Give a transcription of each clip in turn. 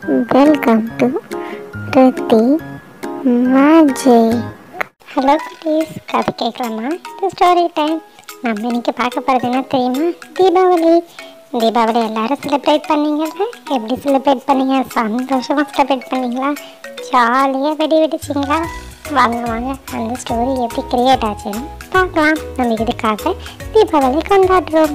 welcome to Riddhi magic hello please கதை கேட்கலாமா இது ஸ்டோரி டைம் நம்ம இன்னைக்கு பார்க்க போகிறது என்ன தெரியுமா தீபாவளி தீபாவளி எல்லாரும் செலிப்ரேட் பண்ணீங்கல்ல எப்படி செலிப்ரேட் பண்ணீங்க சந்தோஷமாக செலிப்ரேட் பண்ணீங்களா ஜாலியாக வெடி வெடிச்சிங்களா வாங்க வாங்க அந்த ஸ்டோரி எப்படி கிரியேட் ஆச்சுன்னு பார்க்கலாம் நம்ம இதுக்காக தீபாவளி கொண்டாடுறோம்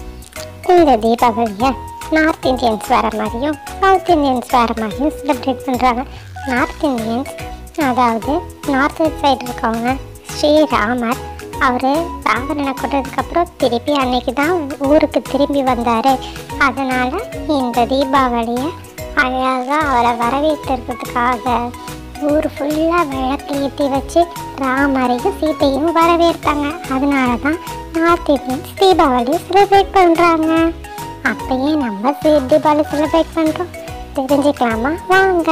இந்த தீபாவளியை நார்த் இந்தியன்ஸ் வேறு மாதிரியும் சவுத் இந்தியன்ஸ் வேறு மாதிரியும் செலிப்ரேட் பண்ணுறாங்க நார்த் இந்தியன்ஸ் அதாவது நார்த் சைடு இருக்கவங்க ஸ்ரீராமர் அவர் ராவணனை கொண்டதுக்கப்புறம் திருப்பி அன்னைக்கு தான் ஊருக்கு திரும்பி வந்தார் அதனால் இந்த தீபாவளியை அழகாக அவரை வரவேற்கிறதுக்காக ஊர் ஃபுல்லாக விளக்கு ஏற்றி வச்சு ராமரையும் சீத்தையும் வரவேற்பாங்க அதனால தான் நார்த் இந்தியன்ஸ் தீபாவளி செலிப்ரேட் பண்ணுறாங்க அப்பயே நம்ம சி- தீபாவளி செலிப்ரேட் பண்ணுறோம் தெரிஞ்சுக்கலாமா வாங்க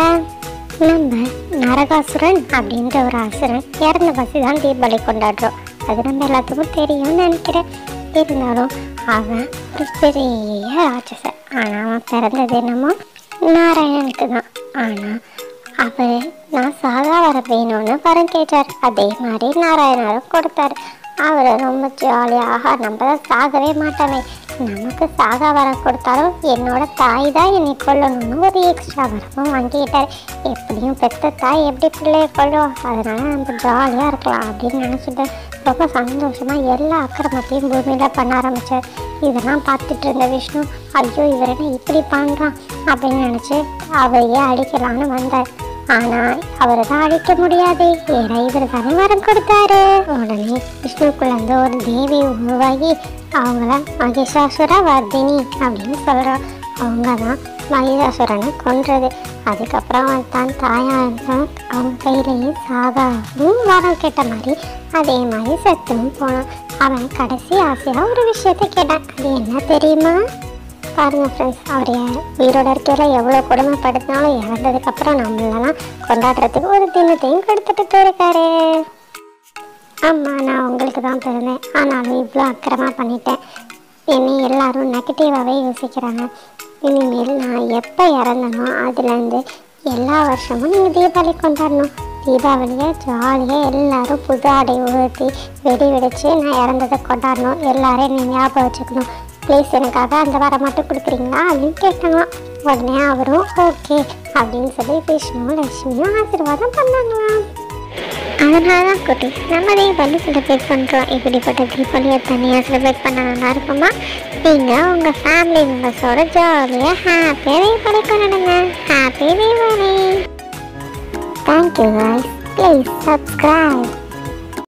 நம்ம நரகாசுரன் அப்படின்ற ஒரு அசுரன் இறந்த பசி தான் தீபாவளி கொண்டாடுறோம் அது நம்ம எல்லாத்துக்கும் தெரியும்னு நினைக்கிறேன் இருந்தாலும் அவன் ஒரு பெரிய ராட்சசன் ஆனால் அவன் பிறந்தது என்னமோ நாராயணனுக்கு தான் ஆனால் அவர் நான் சாகா வர வேணும்னு வரம் கேட்டார் அதே மாதிரி நாராயணரும் கொடுத்தாரு அவர் ரொம்ப ஜாலியாக நம்ம தான் சாகவே மாட்டோமே நமக்கு சாகா வரம் கொடுத்தாலும் என்னோட தாய் தான் என்னை கொல்லணும்னு ஒரு எக்ஸ்ட்ரா வரமும் வாங்கிக்கிட்டார் எப்படியும் பெத்த தாய் எப்படி பிள்ளைய கொல்லும் அதனால நம்ம ஜாலியாக இருக்கலாம் அப்படின்னு நினச்சிட்டு ரொம்ப சந்தோஷமாக எல்லா அக்கிரமத்தையும் பூமியில் பண்ண ஆரம்பித்தார் இதெல்லாம் பார்த்துட்டு இருந்த விஷ்ணு ஐயோ இவர் என்ன இப்படி பண்ணுறான் அப்படின்னு நினச்சி அவரையே அடிக்கலாம்னு வந்தார் ஆனால் அவரை தான் அழிக்க முடியாது ஏன்னா இவர் தானே வரம் கொடுத்தாரு உடனே விஷ்ணுக்குள்ளேருந்து ஒரு தேவி உருவாகி அவங்கள மகிஷாசுர வர்தினி அப்படின்னு சொல்கிறோம் அவங்க தான் மகிஷாசுரனை கொன்றது அதுக்கப்புறம் அவன் தான் தாயாக அவங்க கையிலேயே சாகாவும் வரம் கேட்ட மாதிரி அதே மாதிரி செத்தும் போனான் அவன் கடைசி ஆசையாக ஒரு விஷயத்தை கேட்டான் அது என்ன தெரியுமா பாருங்க ஃப்ரெண்ட்ஸ் அவர் உயிரோட இருக்கையில் எவ்வளோ கொடுமைப்படுத்தினாலும் இறந்ததுக்கப்புறம் நம்மளெல்லாம் கொண்டாடுறதுக்கு ஒரு தினத்தையும் கொடுத்துட்டு போயிருக்காரு ஆமாம் நான் உங்களுக்கு தான் பிறந்தேன் ஆனாலும் இவ்வளோ அக்கிரமா பண்ணிட்டேன் என்னை எல்லாரும் நெகட்டிவாகவே யோசிக்கிறாங்க இனிமேல் நான் எப்போ இறந்தனோ அதுலேருந்து எல்லா வருஷமும் நீங்கள் தீபாவளி கொண்டாடணும் தீபாவளியை ஜாலியாக எல்லாரும் புது ஆடை உடுத்தி வெடி வெடித்து நான் இறந்ததை கொண்டாடணும் எல்லாரும் என்னை ஞாபகம் வச்சுக்கணும் ப்ளீஸ் எனக்காக அந்த வர மட்டும் கொடுக்குறீங்களா அப்படின்னு கேட்டாங்களாம் உடனே அவரும் ஓகே அப்படின்னு சொல்லி விஷ்ணுவும் லட்சுமியும் ஆசீர்வாதம் பண்ணாங்களாம் அதனால தான் குட்டி நம்ம தீபாவளி செலிப்ரேட் பண்ணுறோம் இப்படிப்பட்ட தீபாவளியை தனியாக செலிப்ரேட் பண்ண நல்லா இருக்குமா நீங்கள் உங்கள் ஃபேமிலி மெம்பர்ஸோட ஜாலியாக ஹாப்பியாக தீபாவளி கொண்டாடுங்க happy Deepavali thank you guys please subscribe